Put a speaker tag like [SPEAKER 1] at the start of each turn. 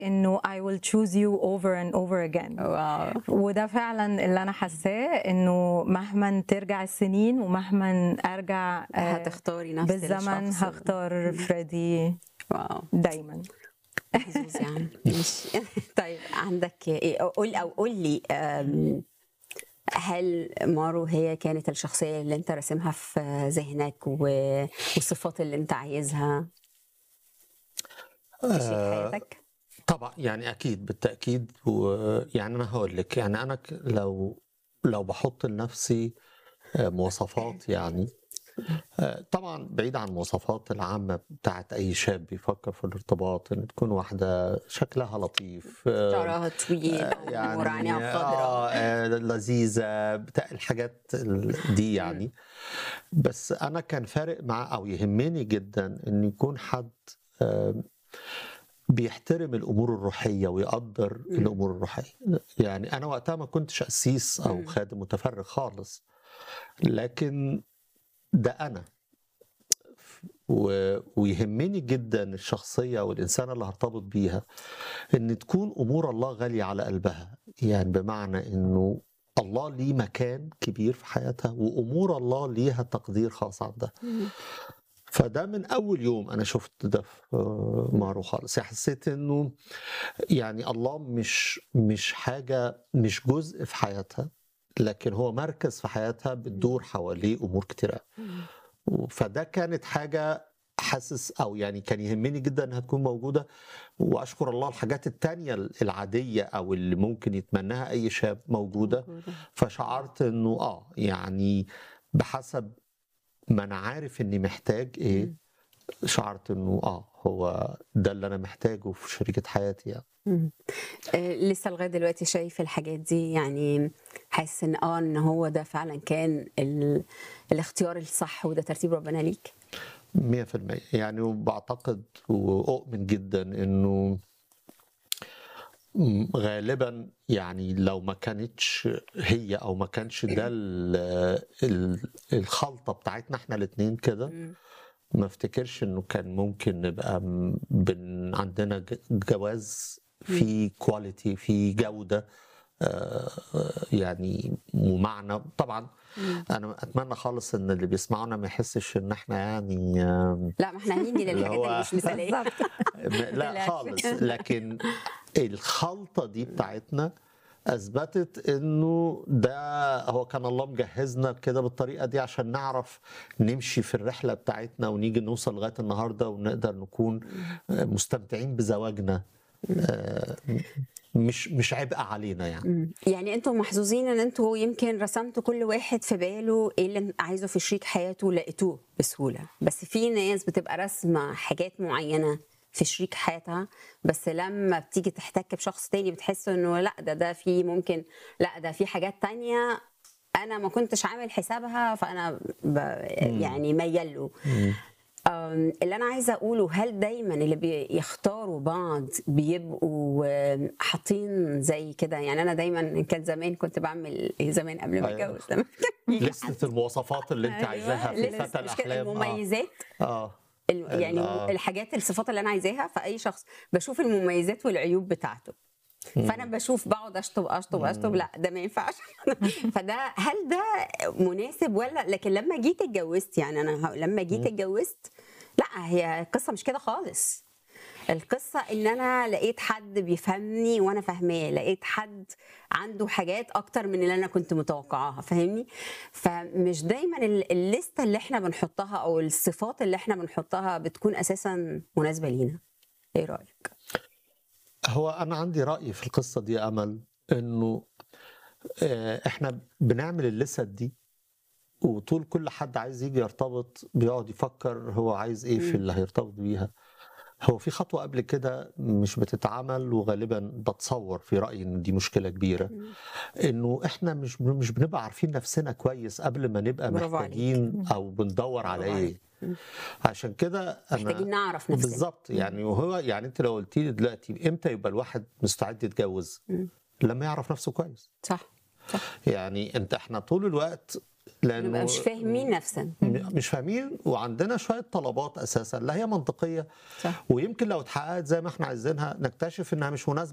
[SPEAKER 1] انه I will choose you over and over again
[SPEAKER 2] واو
[SPEAKER 1] وده فعلا اللي انا حاساه انه مهما ترجع السنين ومهما ارجع آه،
[SPEAKER 2] هتختاري نفس
[SPEAKER 1] بالزمن
[SPEAKER 2] الشخص.
[SPEAKER 1] هختار فريدي
[SPEAKER 2] واو
[SPEAKER 1] دايما
[SPEAKER 2] محظوظ يعني ماشي طيب عندك ايه قول او قول لي أم، هل مارو هي كانت الشخصية اللي انت راسمها في ذهنك و- والصفات اللي انت عايزها في شريك
[SPEAKER 3] آه،
[SPEAKER 2] حياتك؟
[SPEAKER 3] طبعا يعني اكيد بالتاكيد ويعني انا هقول لك يعني انا ك- لو لو بحط لنفسي آه، مواصفات يعني آه، طبعا بعيد عن المواصفات العامة بتاعت أي شاب بيفكر في الارتباط إن تكون واحدة شكلها لطيف آه،
[SPEAKER 2] شعرها طويل
[SPEAKER 3] آه،
[SPEAKER 2] امور عينيها
[SPEAKER 3] آه
[SPEAKER 2] خضراء
[SPEAKER 3] آه، لذيذة بتاع الحاجات ال- دي يعني بس أنا كان فارق مع أو يهمني جدا إن يكون حد آه، بيحترم الامور الروحيه ويقدر الامور الروحيه يعني انا وقتها ما كنتش قسيس او
[SPEAKER 2] مم.
[SPEAKER 3] خادم متفرغ خالص لكن ده انا و... ويهمني جدا الشخصيه والانسان اللي هرتبط بيها ان تكون امور الله غاليه على قلبها يعني بمعنى انه الله ليه مكان كبير في حياتها وامور الله ليها تقدير خاص عندها فده من اول يوم انا شفت ده في مارو خالص يعني حسيت انه يعني الله مش مش حاجه مش جزء في حياتها لكن هو مركز في حياتها بتدور حواليه امور كتيره فده كانت حاجه حاسس او يعني كان يهمني جدا انها تكون موجوده واشكر الله الحاجات التانية العاديه او اللي ممكن يتمناها اي شاب موجوده فشعرت انه اه يعني بحسب ما انا عارف اني محتاج ايه شعرت انه اه هو ده اللي انا محتاجه في شريكة حياتي يعني
[SPEAKER 2] مم. آه، لسه لغايه دلوقتي شايف الحاجات دي يعني حاسس ان اه ان هو ده فعلا كان ال... الاختيار الصح وده ترتيب ربنا ليك
[SPEAKER 3] 100% يعني وبعتقد واؤمن جدا انه م- غالبا يعني لو ما كانتش هي او ما كانش ده ال- ال- الخلطه بتاعتنا احنا الاثنين كده
[SPEAKER 2] مم.
[SPEAKER 3] ما افتكرش انه كان ممكن نبقى م- بن عندنا ج- جواز في كواليتي في جوده آه، آه، يعني ومعنى طبعا
[SPEAKER 2] مم.
[SPEAKER 3] انا اتمنى خالص ان اللي بيسمعونا ما يحسش ان احنا يعني آم،
[SPEAKER 2] لا ما احنا هنيجي
[SPEAKER 3] اللي
[SPEAKER 2] للحاجات
[SPEAKER 3] هو-
[SPEAKER 2] اللي مش مثاليه
[SPEAKER 3] م- لا
[SPEAKER 2] تقلقش.
[SPEAKER 3] خالص لكن الخلطه دي بتاعتنا اثبتت انه ده هو كان الله مجهزنا كده بالطريقه دي عشان نعرف نمشي في الرحله بتاعتنا ونيجي نوصل لغايه النهارده ونقدر نكون مستمتعين بزواجنا آه، مش مش عبء علينا يعني
[SPEAKER 2] مم. يعني انتوا محظوظين ان انتوا يمكن رسمتوا كل واحد في باله ايه اللي عايزه في شريك حياته لقيتوه بسهوله بس في ناس بتبقى راسمه حاجات معينه في شريك حياتها بس لما بتيجي تحتك بشخص تاني بتحس انه لا ده ده في ممكن لا ده في حاجات تانية انا ما كنتش عامل حسابها فانا ب... يعني ميال له أم، اللي انا عايزه اقوله هل دايما اللي بيختاروا بعض بيبقوا آم، حاطين زي كده يعني انا دايما كان زمان كنت بعمل زمان قبل ما
[SPEAKER 3] أيوة.
[SPEAKER 2] اتجوز لما كان يجي
[SPEAKER 3] لستة المواصفات اللي انت
[SPEAKER 1] أيوة.
[SPEAKER 3] عايزاها في
[SPEAKER 2] لسه
[SPEAKER 3] فتى
[SPEAKER 2] مش كده
[SPEAKER 3] الاحلام آه.
[SPEAKER 2] المميزات
[SPEAKER 3] اه
[SPEAKER 2] ال- يعني
[SPEAKER 3] آه.
[SPEAKER 2] الحاجات الصفات اللي انا عايزاها في اي شخص بشوف المميزات والعيوب بتاعته فانا بشوف بقعد اشطب اشطب اشطب لا ده ما ينفعش فده هل ده مناسب ولا لكن لما جيت اتجوزت يعني انا ه- لما جيت اتجوزت لا هي القصه مش كده خالص القصه ان انا لقيت حد بيفهمني وانا فاهماه لقيت حد عنده حاجات اكتر من اللي انا كنت متوقعاها فاهمني فمش دايما ال- الليسته اللي احنا بنحطها او الصفات اللي احنا بنحطها بتكون اساسا مناسبه لينا ايه رايك
[SPEAKER 3] هو انا عندي راي في القصه دي يا امل انه آه، احنا بنعمل اللسد دي وطول كل حد عايز يجي يرتبط بيقعد يفكر هو عايز ايه في
[SPEAKER 2] مم.
[SPEAKER 3] اللي هيرتبط بيها هو في خطوه قبل كده مش بتتعمل وغالبا بتصور في رايي ان دي مشكله كبيره انه احنا مش مش بنبقى عارفين نفسنا كويس قبل ما نبقى
[SPEAKER 2] برافو عليك.
[SPEAKER 3] محتاجين او بندور على
[SPEAKER 2] برافو
[SPEAKER 3] ايه
[SPEAKER 2] عليك. مم.
[SPEAKER 3] عشان كده انا
[SPEAKER 2] محتاجين نعرف نفسنا
[SPEAKER 3] بالظبط يعني وهو يعني انت لو قلت لي دلوقتي امتى يبقى الواحد مستعد يتجوز
[SPEAKER 2] مم.
[SPEAKER 3] لما يعرف نفسه كويس
[SPEAKER 2] صح
[SPEAKER 3] يعني انت احنا طول الوقت لانه
[SPEAKER 2] نبقى مش فاهمين نفسنا
[SPEAKER 3] م- مش فاهمين وعندنا شويه طلبات اساسا لا هي منطقيه
[SPEAKER 2] صح
[SPEAKER 3] ويمكن لو اتحققت زي ما احنا عايزينها نكتشف انها مش مناسبه